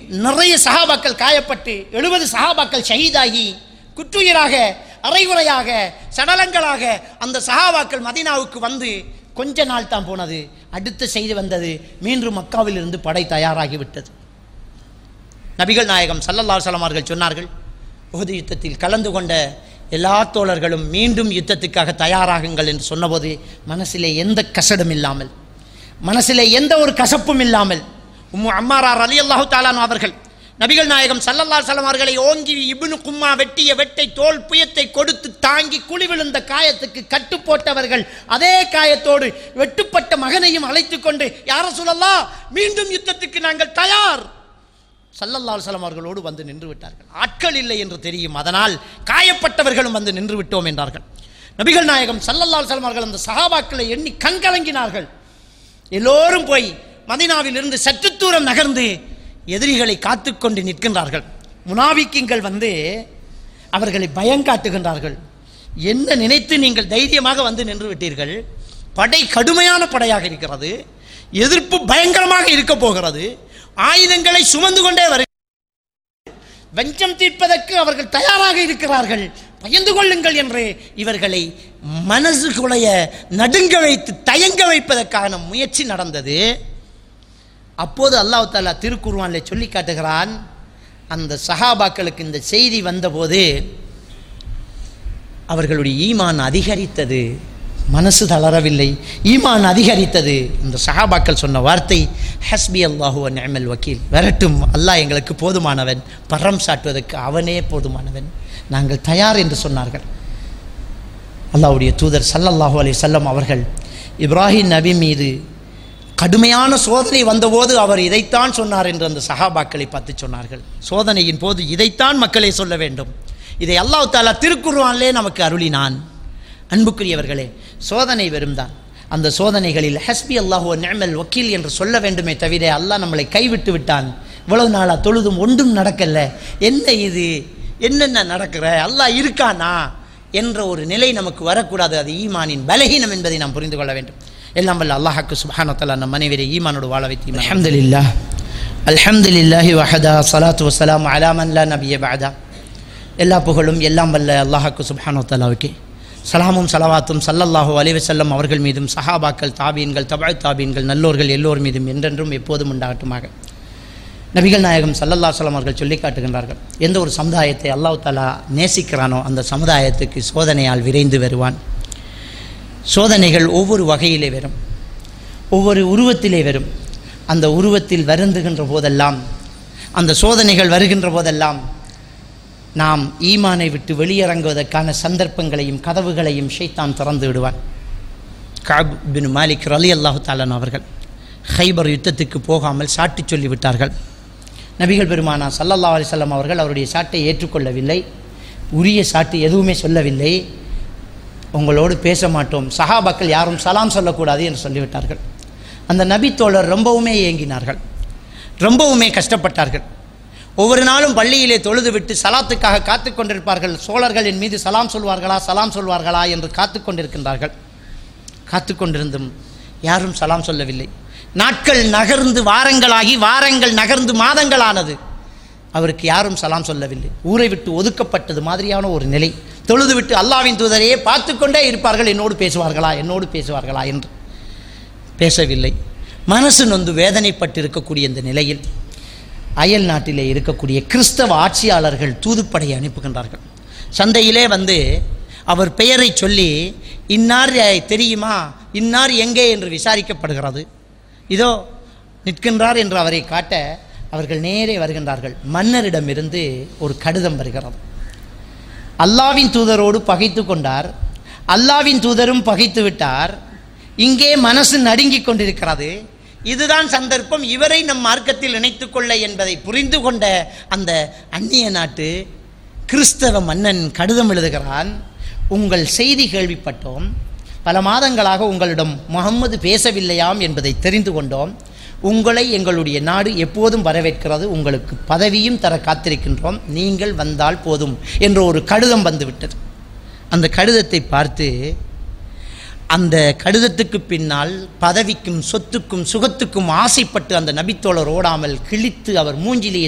நிறைய சஹாபாக்கள் காயப்பட்டு எழுபது சஹாபாக்கள் ஷஹீதாகி குற்றுயிராக அரைகுறையாக சடலங்களாக அந்த சஹாபாக்கள் மதீனாவுக்கு வந்து கொஞ்ச நாள் தான் போனது அடுத்த செய்தி வந்தது மீண்டும் மக்காவில் இருந்து படை தயாராகிவிட்டது நபிகள் நாயகம் சல்லல்லாஹு அலைஹி அவர்கள் சொன்னார்கள் உஹது யுத்தத்தில் கலந்து கொண்ட எல்லா தோழர்களும் மீண்டும் யுத்தத்துக்காக தயாராகுங்கள் என்று சொன்னபோது மனசிலே எந்த கசடும் இல்லாமல் மனசிலே எந்த ஒரு கசப்பும் இல்லாமல் உம்மு அம்மாரார் அலி அல்லாஹு தாலான் அவர்கள் நபிகள் நாயகம் சல்லல்லாஹு அலைஹி அவர்களை ஓங்கி இப்னு கும்மா வெட்டிய வெட்டை தோல் புயத்தை கொடுத்து தாங்கி குழி விழுந்த காயத்துக்கு கட்டு போட்டவர்கள் அதே காயத்தோடு வெட்டுப்பட்ட மகனையும் அழைத்துக் கொண்டு யார சொல்லலாம் மீண்டும் யுத்தத்துக்கு நாங்கள் தயார் சல்லல்லா அலுவலம் அவர்களோடு வந்து நின்று விட்டார்கள் ஆட்கள் இல்லை என்று தெரியும் அதனால் காயப்பட்டவர்களும் வந்து நின்று விட்டோம் என்றார்கள் நபிகள் நாயகம் சல்லல்லா அலுவலம் அவர்கள் அந்த சஹாபாக்களை எண்ணி கண்கலங்கினார்கள் எல்லோரும் போய் மதினாவில் இருந்து சற்று தூரம் நகர்ந்து எதிரிகளை காத்துக்கொண்டு நிற்கின்றார்கள் முனாவிக்கிங்கள் வந்து அவர்களை பயங்காட்டுகின்றார்கள் என்ன நினைத்து நீங்கள் தைரியமாக வந்து நின்று விட்டீர்கள் படை கடுமையான படையாக இருக்கிறது எதிர்ப்பு பயங்கரமாக இருக்க போகிறது ஆயுதங்களை சுமந்து கொண்டே வரு வஞ்சம் தீர்ப்பதற்கு அவர்கள் தயாராக இருக்கிறார்கள் பயந்து கொள்ளுங்கள் என்று இவர்களை மனசுக்குடைய நடுங்க வைத்து தயங்க வைப்பதற்கான முயற்சி நடந்தது அப்போது அல்லாஹ் தாலா திருக்குர்வானில் சொல்லி காட்டுகிறான் அந்த சஹாபாக்களுக்கு இந்த செய்தி வந்தபோது அவர்களுடைய ஈமான் அதிகரித்தது மனசு தளரவில்லை ஈமான் அதிகரித்தது இந்த சஹாபாக்கள் சொன்ன வார்த்தை ஹஸ்பி அல்லாஹு நிமல் வக்கீல் வரட்டும் அல்லாஹ் எங்களுக்கு போதுமானவன் பரம் சாட்டுவதற்கு அவனே போதுமானவன் நாங்கள் தயார் என்று சொன்னார்கள் அல்லாஹ்வுடைய தூதர் சல்லல்லாஹு அலைஹி வஸல்லம் அவர்கள் இப்ராஹிம் நபி மீது கடுமையான சோதனை வந்தபோது அவர் இதைத்தான் சொன்னார் என்று அந்த சஹாபாக்களை பார்த்து சொன்னார்கள் சோதனையின் போது இதைத்தான் மக்களே சொல்ல வேண்டும் இதை அல்லாஹ் தாலா திருக்குர்ஆனிலே நமக்கு அருளினான் அன்புக்குரியவர்களே சோதனை வெறும்தான் அந்த சோதனைகளில் ஹஸ்பி அல்லாஹு நிஅமல் வக்கீல் என்று சொல்ல வேண்டுமே தவிர அல்லாஹ் நம்மளை கைவிட்டு விட்டான் இவ்வளவு நாளா தொழுதும் ஒன்றும் நடக்கல என்ன இது என்னென்ன நடக்கிற அல்லாஹ் இருக்கானா என்ற ஒரு நிலை நமக்கு வரக்கூடாது அது ஈமானின் பலகீனம் என்பதை நாம் புரிந்து கொள்ள வேண்டும் எல்லாம் வல்ல அல்லாஹாக்கு சுபஹானத்தல்லா நம் மனைவரை ஈமானோடு வாழ வைத்து அல்ஹம்துலில்லாஹ் அல்ஹம்துலில்லாஹி வஹதா ஸலாத்து வஸ்ஸலாமு அலா மன் லா நபிய பஅதா எல்லா புகழும் எல்லாம் வல்ல அல்லாஹாக்கு சுபஹானத்தல்லாவுக்கு சலாமும் சலவாத்தும் சல்லல்லாஹு அலைஹி வஸல்லம் அவர்கள் மீதும் சஹாபாக்கள் தாபீன்கள் தபா தாபீன்கள் நல்லோர்கள் எல்லோர் மீதும் என்றென்றும் எப்போதும் உண்டாகட்டுமாக நபிகள் நாயகம் சல்லல்லா சலம் அவர்கள் சொல்லி காட்டுகின்றார்கள் எந்த ஒரு சமுதாயத்தை அல்லாஹ் தாலா நேசிக்கிறானோ அந்த சமுதாயத்துக்கு சோதனையால் விரைந்து வருவான் சோதனைகள் ஒவ்வொரு வகையிலே வரும் ஒவ்வொரு உருவத்திலே வரும் அந்த உருவத்தில் வருந்துகின்ற போதெல்லாம் அந்த சோதனைகள் வருகின்ற போதெல்லாம் நாம் ஈமானை விட்டு வெளியிறங்குவதற்கான சந்தர்ப்பங்களையும் கதவுகளையும் ஷைத்தான் திறந்து விடுவான் காப் பின் மாலிக் ரலி அல்லாஹு தாலன் அவர்கள் ஹைபர் யுத்தத்துக்கு போகாமல் சாட்டி சொல்லிவிட்டார்கள் நபிகள் பெருமானா சல்லல்லா அலிசல்லாம் அவர்கள் அவருடைய சாட்டை ஏற்றுக்கொள்ளவில்லை உரிய சாட்டு எதுவுமே சொல்லவில்லை உங்களோடு பேச மாட்டோம் சஹாபாக்கள் யாரும் சலாம் சொல்லக்கூடாது என்று சொல்லிவிட்டார்கள் அந்த நபி தோழர் ரொம்பவுமே ஏங்கினார்கள் ரொம்பவுமே கஷ்டப்பட்டார்கள் ஒவ்வொரு நாளும் பள்ளியிலே தொழுது விட்டு சலாத்துக்காக காத்து கொண்டிருப்பார்கள் சோழர்கள் என் மீது சலாம் சொல்வார்களா சலாம் சொல்வார்களா என்று காத்து கொண்டிருக்கின்றார்கள் காத்து கொண்டிருந்தும் யாரும் சலாம் சொல்லவில்லை நாட்கள் நகர்ந்து வாரங்களாகி வாரங்கள் நகர்ந்து மாதங்களானது அவருக்கு யாரும் சலாம் சொல்லவில்லை ஊரை விட்டு ஒதுக்கப்பட்டது மாதிரியான ஒரு நிலை தொழுது விட்டு அல்லாவின் தூதரையே பார்த்து கொண்டே இருப்பார்கள் என்னோடு பேசுவார்களா என்னோடு பேசுவார்களா என்று பேசவில்லை மனசு நொந்து வேதனைப்பட்டு இருக்கக்கூடிய இந்த நிலையில் அயல் நாட்டிலே இருக்கக்கூடிய கிறிஸ்தவ ஆட்சியாளர்கள் தூதுப்படையை அனுப்புகின்றார்கள் சந்தையிலே வந்து அவர் பெயரை சொல்லி இன்னார் தெரியுமா இன்னார் எங்கே என்று விசாரிக்கப்படுகிறது இதோ நிற்கின்றார் என்று அவரை காட்ட அவர்கள் நேரே வருகின்றார்கள் மன்னரிடமிருந்து ஒரு கடிதம் வருகிறது அல்லாவின் தூதரோடு பகைத்து கொண்டார் அல்லாவின் தூதரும் பகைத்து விட்டார் இங்கே மனசு நடுங்கிக் கொண்டிருக்கிறது இதுதான் சந்தர்ப்பம் இவரை நம் மார்க்கத்தில் இணைத்துக் கொள்ள என்பதை புரிந்து கொண்ட அந்த அந்நிய நாட்டு கிறிஸ்தவ மன்னன் கடிதம் எழுதுகிறான் உங்கள் செய்தி கேள்விப்பட்டோம் பல மாதங்களாக உங்களிடம் முகம்மது பேசவில்லையாம் என்பதை தெரிந்து கொண்டோம் உங்களை எங்களுடைய நாடு எப்போதும் வரவேற்கிறது உங்களுக்கு பதவியும் தர காத்திருக்கின்றோம் நீங்கள் வந்தால் போதும் என்ற ஒரு கடிதம் வந்துவிட்டது அந்த கடிதத்தை பார்த்து அந்த கடிதத்துக்கு பின்னால் பதவிக்கும் சொத்துக்கும் சுகத்துக்கும் ஆசைப்பட்டு அந்த நபித்தோழர் ஓடாமல் கிழித்து அவர் மூஞ்சிலேயே